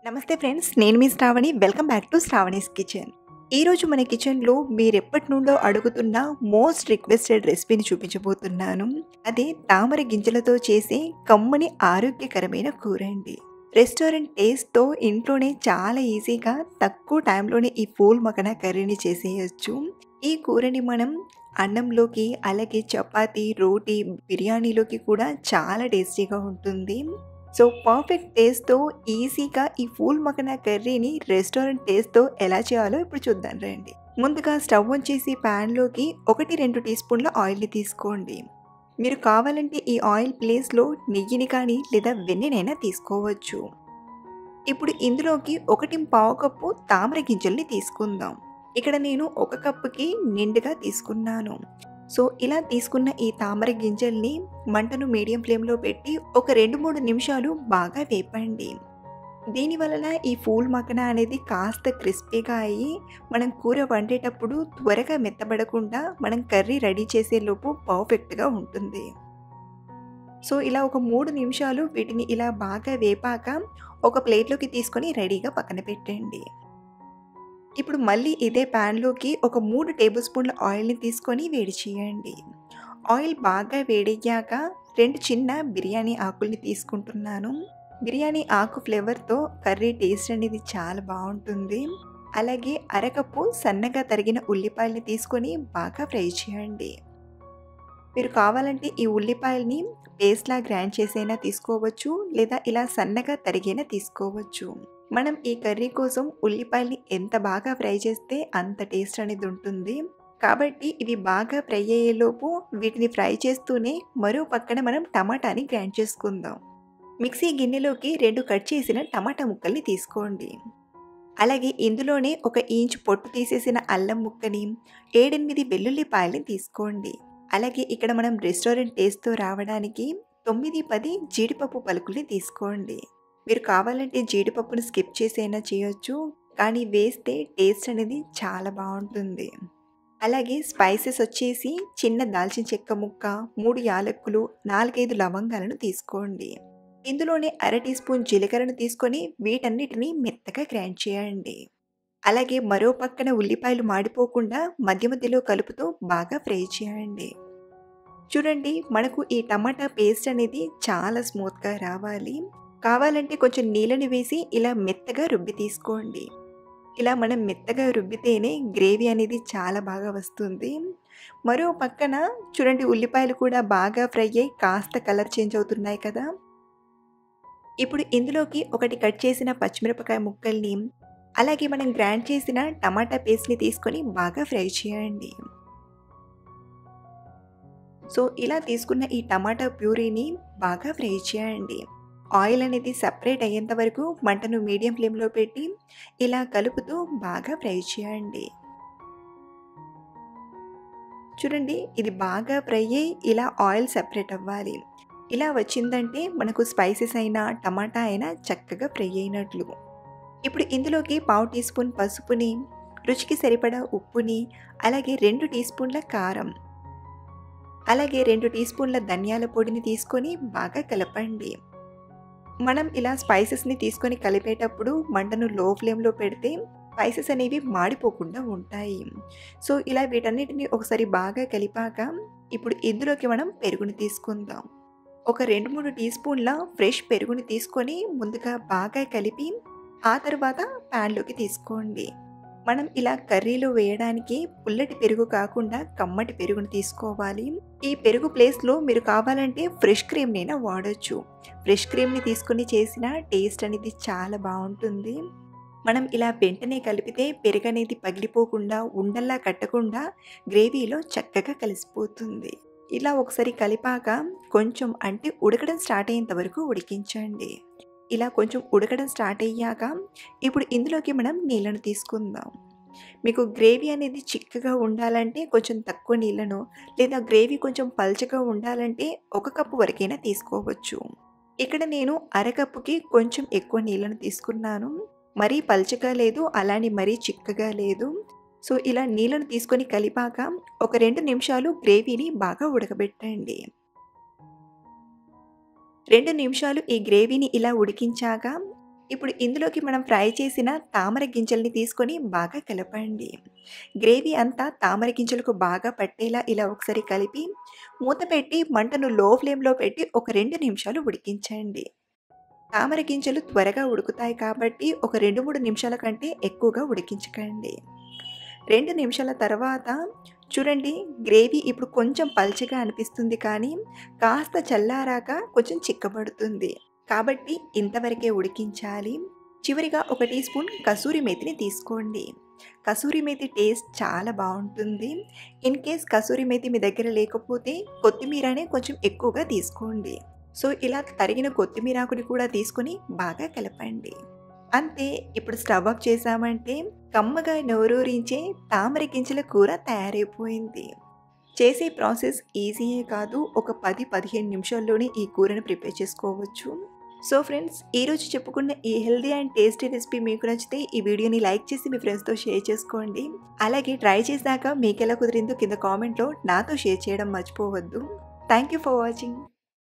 నమస్తే ఫ్రెండ్స్ నేను మీ Sravani welcome back to Sravani's kitchen ఈరోజు మన కిచెన్లో మీరు ఎప్పటి నుండో అడుగుతున్న మోస్ట్ రిక్వెస్టెడ్ రెసిపీని చూపించబోతున్నాను అదే తామర గింజలతో చేసే కమ్మని ఆరోగ్యకరమైన కూర అండి రెస్టారెంట్ టేస్ట్తో ఇంట్లోనే చాలా ఈజీగా తక్కువ టైంలోనే ఈ పూల్ మకన కర్రీని చేసేయచ్చు ఈ కూరని మనం అన్నంలోకి అలాగే చపాతీ రోటీ బిర్యానీలోకి కూడా చాలా టేస్టీగా ఉంటుంది సో పర్ఫెక్ట్ టేస్ట్తో ఈజీగా ఈ ఫూల్ మకన కర్రీని రెస్టారెంట్ టేస్ట్తో ఎలా చేయాలో ఇప్పుడు చూద్దాం రండి ముందుగా స్టవ్ ఆన్ చేసి ప్యాన్లోకి ఒకటి రెండు టీ స్పూన్ల ఆయిల్ని తీసుకోండి మీరు కావాలంటే ఈ ఆయిల్ ప్లేస్లో నెయ్యిని కానీ లేదా వెన్నెనైనా తీసుకోవచ్చు ఇప్పుడు ఇందులోకి ఒకటి పావు కప్పు తామర గింజల్ని తీసుకుందాం ఇక్కడ నేను ఒక కప్పుకి నిండుగా తీసుకున్నాను సో ఇలా తీసుకున్న ఈ తామర గింజల్ని మంటను మీడియం ఫ్లేమ్లో పెట్టి ఒక రెండు మూడు నిమిషాలు బాగా వేపండి దీని వలన ఈ ఫూల్ మకన అనేది కాస్త క్రిస్పీగా అయ్యి మనం కూర వండేటప్పుడు త్వరగా మెత్తబడకుండా మనం కర్రీ రెడీ చేసేలోపు పర్ఫెక్ట్గా ఉంటుంది సో ఇలా ఒక మూడు నిమిషాలు వీటిని ఇలా బాగా వేపాక ఒక ప్లేట్లోకి తీసుకొని రెడీగా పక్కన పెట్టండి ఇప్పుడు మళ్ళీ ఇదే ప్యాన్లోకి ఒక మూడు టేబుల్ స్పూన్ల ఆయిల్ని తీసుకొని వేడి చేయండి ఆయిల్ బాగా వేడయ్యాక రెండు చిన్న బిర్యానీ ఆకుల్ని తీసుకుంటున్నాను బిర్యానీ ఆకు ఫ్లేవర్తో కర్రీ టేస్ట్ అనేది చాలా బాగుంటుంది అలాగే అరకప్పు సన్నగా తరిగిన ఉల్లిపాయల్ని తీసుకొని బాగా ఫ్రై చేయండి మీరు కావాలంటే ఈ ఉల్లిపాయల్ని పేస్ట్లా గ్రైండ్ చేసైనా తీసుకోవచ్చు లేదా ఇలా సన్నగా తరిగైనా తీసుకోవచ్చు మనం ఈ కర్రీ కోసం ఉల్లిపాయల్ని ఎంత బాగా ఫ్రై చేస్తే అంత టేస్ట్ అనేది ఉంటుంది కాబట్టి ఇవి బాగా ఫ్రై అయ్యేలోపు వీటిని ఫ్రై చేస్తూనే మరో పక్కన మనం టమాటాని గ్రైండ్ చేసుకుందాం మిక్సీ గిన్నెలోకి రెండు కట్ చేసిన టమాటా ముక్కల్ని తీసుకోండి అలాగే ఇందులోనే ఒక ఇంచ్ పొట్టు తీసేసిన అల్లం ముక్కని ఏడెనిమిది వెల్లుల్లిపాయల్ని తీసుకోండి అలాగే ఇక్కడ మనం రెస్టారెంట్ టేస్ట్తో రావడానికి తొమ్మిది పది జీడిపప్పు పలుకుల్ని తీసుకోండి మీరు కావాలంటే జీడిపప్పును స్కిప్ చేసైనా చేయొచ్చు కానీ వేస్తే టేస్ట్ అనేది చాలా బాగుంటుంది అలాగే స్పైసెస్ వచ్చేసి చిన్న దాల్చిన చెక్క ముక్క మూడు యాలక్కులు నాలుగైదు లవంగాలను తీసుకోండి ఇందులోనే అర టీ స్పూన్ జీలకర్రను తీసుకొని వీటన్నిటిని మెత్తగా గ్రైండ్ చేయండి అలాగే మరో పక్కన ఉల్లిపాయలు మాడిపోకుండా మధ్య మధ్యలో కలుపుతూ బాగా ఫ్రై చేయండి చూడండి మనకు ఈ టమాటా పేస్ట్ అనేది చాలా స్మూత్గా రావాలి కావాలంటే కొంచెం నీళ్ళని వేసి ఇలా మెత్తగా రుబ్బి తీసుకోండి ఇలా మనం మెత్తగా రుబ్బితేనే గ్రేవీ అనేది చాలా బాగా వస్తుంది మరో పక్కన చూడండి ఉల్లిపాయలు కూడా బాగా ఫ్రై అయ్యి కాస్త కలర్ చేంజ్ అవుతున్నాయి కదా ఇప్పుడు ఇందులోకి ఒకటి కట్ చేసిన పచ్చిమిరపకాయ ముక్కల్ని అలాగే మనం గ్రైండ్ చేసిన టమాటా పేస్ట్ని తీసుకొని బాగా ఫ్రై చేయండి సో ఇలా తీసుకున్న ఈ టమాటా ప్యూరీని బాగా ఫ్రై చేయండి ఆయిల్ అనేది సపరేట్ అయ్యేంత వరకు మంటను మీడియం ఫ్లేమ్లో పెట్టి ఇలా కలుపుతూ బాగా ఫ్రై చేయండి చూడండి ఇది బాగా ఫ్రై అయ్యి ఇలా ఆయిల్ సపరేట్ అవ్వాలి ఇలా వచ్చిందంటే మనకు స్పైసెస్ అయినా టమాటా అయినా చక్కగా ఫ్రై అయినట్లు ఇప్పుడు ఇందులోకి పావు టీ స్పూన్ పసుపుని రుచికి సరిపడా ఉప్పుని అలాగే రెండు టీ స్పూన్ల కారం అలాగే రెండు టీ స్పూన్ల ధనియాల పొడిని తీసుకొని బాగా కలపండి మనం ఇలా స్పైసెస్ని తీసుకొని కలిపేటప్పుడు మంటను లో ఫ్లేమ్లో పెడితే స్పైసెస్ అనేవి మాడిపోకుండా ఉంటాయి సో ఇలా వీటన్నిటిని ఒకసారి బాగా కలిపాక ఇప్పుడు ఇందులోకి మనం పెరుగుని తీసుకుందాం ఒక రెండు మూడు టీ స్పూన్ల ఫ్రెష్ పెరుగుని తీసుకొని ముందుగా బాగా కలిపి ఆ తర్వాత ప్యాన్లోకి తీసుకోండి మనం ఇలా కర్రీలో వేయడానికి పుల్లటి పెరుగు కాకుండా కమ్మటి పెరుగును తీసుకోవాలి ఈ పెరుగు ప్లేస్లో మీరు కావాలంటే ఫ్రెష్ క్రీమ్నైనా వాడచ్చు ఫ్రెష్ క్రీమ్ని తీసుకొని చేసిన టేస్ట్ అనేది చాలా బాగుంటుంది మనం ఇలా వెంటనే కలిపితే పెరుగు అనేది పగిలిపోకుండా ఉండల్లా కట్టకుండా గ్రేవీలో చక్కగా కలిసిపోతుంది ఇలా ఒకసారి కలిపాక కొంచెం అంటే ఉడకడం స్టార్ట్ అయ్యేంత వరకు ఉడికించండి ఇలా కొంచెం ఉడకడం స్టార్ట్ అయ్యాక ఇప్పుడు ఇందులోకి మనం నీళ్ళను తీసుకుందాం మీకు గ్రేవీ అనేది చిక్కగా ఉండాలంటే కొంచెం తక్కువ నీళ్ళను లేదా గ్రేవీ కొంచెం పల్చగా ఉండాలంటే ఒక కప్పు వరకైనా తీసుకోవచ్చు ఇక్కడ నేను అరకప్పుకి కొంచెం ఎక్కువ నీళ్ళను తీసుకున్నాను మరీ పల్చగా లేదు అలానే మరీ చిక్కగా లేదు సో ఇలా నీళ్ళను తీసుకొని కలిపాక ఒక రెండు నిమిషాలు గ్రేవీని బాగా ఉడకబెట్టండి రెండు నిమిషాలు ఈ గ్రేవీని ఇలా ఉడికించాక ఇప్పుడు ఇందులోకి మనం ఫ్రై చేసిన తామర గింజల్ని తీసుకొని బాగా కలపండి గ్రేవీ అంతా తామర గింజలకు బాగా పట్టేలా ఇలా ఒకసారి కలిపి మూత పెట్టి మంటను లో ఫ్లేమ్లో పెట్టి ఒక రెండు నిమిషాలు ఉడికించండి తామర గింజలు త్వరగా ఉడుకుతాయి కాబట్టి ఒక రెండు మూడు నిమిషాల కంటే ఎక్కువగా ఉడికించకండి రెండు నిమిషాల తర్వాత చూడండి గ్రేవీ ఇప్పుడు కొంచెం పల్చగా అనిపిస్తుంది కానీ కాస్త చల్లారాక కొంచెం చిక్కబడుతుంది కాబట్టి ఇంతవరకే ఉడికించాలి చివరిగా ఒక టీ స్పూన్ కసూరి మేతిని తీసుకోండి కసూరి మేతి టేస్ట్ చాలా బాగుంటుంది ఇన్ కేస్ కసూరి మేతి మీ దగ్గర లేకపోతే కొత్తిమీరనే కొంచెం ఎక్కువగా తీసుకోండి సో ఇలా తరిగిన కొత్తిమీరాకుని కూడా తీసుకొని బాగా కలపండి అంతే ఇప్పుడు స్టవ్ ఆఫ్ చేసామంటే కమ్మగా నోరూరించే తామర గింజల కూర తయారైపోయింది చేసే ప్రాసెస్ ఈజీయే కాదు ఒక పది పదిహేను నిమిషాల్లోనే ఈ కూరను ప్రిపేర్ చేసుకోవచ్చు సో ఫ్రెండ్స్ ఈరోజు చెప్పుకున్న ఈ హెల్దీ అండ్ టేస్టీ రెసిపీ మీకు నచ్చితే ఈ వీడియోని లైక్ చేసి మీ ఫ్రెండ్స్తో షేర్ చేసుకోండి అలాగే ట్రై చేశాక మీకు ఎలా కుదిరిందో కింద కామెంట్లో నాతో షేర్ చేయడం మర్చిపోవద్దు థ్యాంక్ యూ ఫర్ వాచింగ్